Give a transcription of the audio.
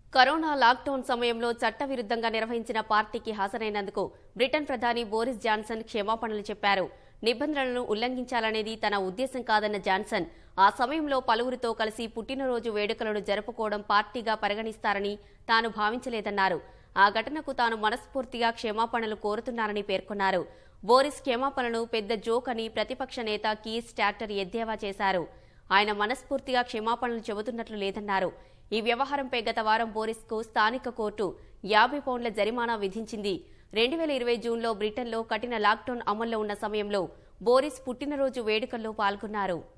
corona lockdown సమయంలో చట్టవిరుద్ధంగా నిర్వహించిన పార్టీకి హాజరైనందుకు బ్రిటన్ ప్రధాని బోరిస్ జాన్సన్ క్షమాపణలు చెప్పారు నిబంధనలను ఉల్లంఘించాలనేది తన ఉద్దేశం కాదన్న జాన్సన్ ఆ సమయంలో పలువురితో కలిసి పుట్టినరోజు వేడుకలను జరుపుకోవడం పార్టీగా పరిగణిస్తారని తాను భావించలేదన్నారు ఆ ఘటనకు తాను మనస్ఫూర్తిగా క్షమాపణలు కోరుతున్నారని పేర్కొన్నారు బోరిస్ క్షమాపణను పెద్ద జోక్ అని ప్రతిపక్ష నేత కీర్ స్టాక్టర్ ఎద్దేవా చేశారు ఆయన మనస్ఫూర్తిగా క్షమాపణలు చెబుతున్నట్లు లేదన్నారు ఈ వ్యవహారంపై గత వారం బోరిస్కు స్థానిక కోర్టు యాభై పౌండ్ల జరిమానా విధించింది రెండు వేల ఇరవై జూన్లో బ్రిటన్లో కఠిన లాక్డౌన్ అమల్లో ఉన్న సమయంలో బోరిస్ పుట్టినరోజు వేడుకల్లో పాల్గొన్నారు